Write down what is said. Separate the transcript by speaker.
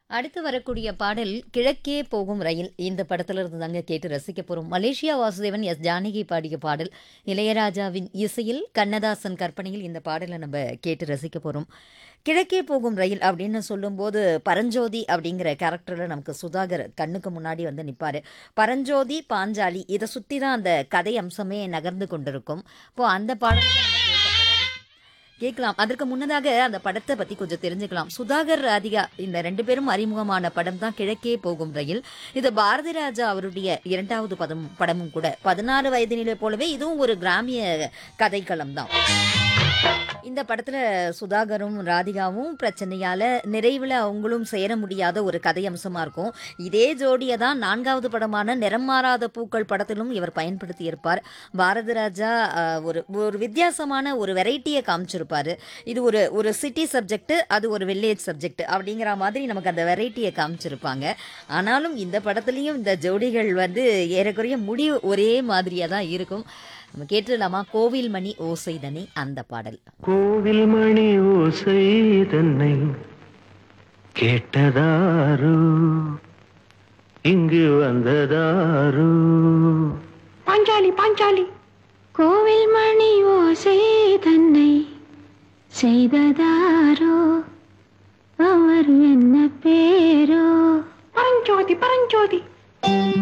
Speaker 1: அடுத்து வரக்கூடிய பாடல் கிழக்கே போகும் ரயில் இந்த படத்துல இருந்து தாங்க கேட்டு ரசிக்க போறோம் மலேசியா வாசுதேவன் எஸ் ஜானகி பாடிய பாடல் இளையராஜாவின் இசையில் கண்ணதாசன் கற்பனையில் இந்த பாடலை நம்ம கேட்டு ரசிக்க போறோம் கிழக்கே போகும் ரயில் அப்படின்னு சொல்லும்போது பரஞ்சோதி அப்படிங்கிற கேரக்டரில் நமக்கு சுதாகர் கண்ணுக்கு முன்னாடி வந்து நிற்பார் பரஞ்சோதி பாஞ்சாலி இதை சுற்றி தான் அந்த கதை அம்சமே நகர்ந்து கொண்டிருக்கும் இப்போ அந்த பாடலை தான் நம்ம கேட்க போறோம். கேட்கலாம் அதற்கு முன்னதாக அந்த படத்தை பத்தி கொஞ்சம் தெரிஞ்சுக்கலாம் சுதாகர் ராதிகா இந்த ரெண்டு பேரும் அறிமுகமான படம் தான் கிழக்கே போகும் ரயில் இது பாரதி ராஜா அவருடைய இரண்டாவது பதம் படமும் கூட பதினாறு வயதினிலே போலவே இதுவும் ஒரு கிராமிய கதைக்களம் தான் இந்த படத்துல சுதாகரும் ராதிகாவும் பிரச்சனையால நிறைவுல அவங்களும் சேர முடியாத ஒரு கதை அம்சமா இருக்கும் இதே ஜோடியை தான் நான்காவது படமான நிறம் மாறாத பூக்கள் படத்திலும் இவர் பயன்படுத்தி இருப்பார் பாரதி ராஜா அஹ், ஒரு ஒரு வித்தியாசமான ஒரு வெரைட்டியை காமிச்சிருப்பாரு இது ஒரு ஒரு சிட்டி சப்ஜெக்ட் அது ஒரு வில்லேஜ் சப்ஜெக்ட் அப்படிங்கிற மாதிரி நமக்கு அந்த வெரைட்டியை காமிச்சிருப்பாங்க ஆனாலும் இந்த படத்துலயும் இந்த ஜோடிகள் வந்து ஏறக்குறைய முடிவு ஒரே மாதிரியா தான் இருக்கும் நம்ம கேட்டுடலாமா கோவில் மணி ஓசைதனி அந்த பாடல்
Speaker 2: கோவில் மணி ஓசை தன்னை கேட்டதாரோ இங்கு வந்ததாரோ
Speaker 3: பாஞ்சாலி பாஞ்சாலி கோவில் மணி ஓசை தன்னை செய்ததாரோ அவர் என்ன பேரோ பரஞ்சோதி பரஞ்சோதி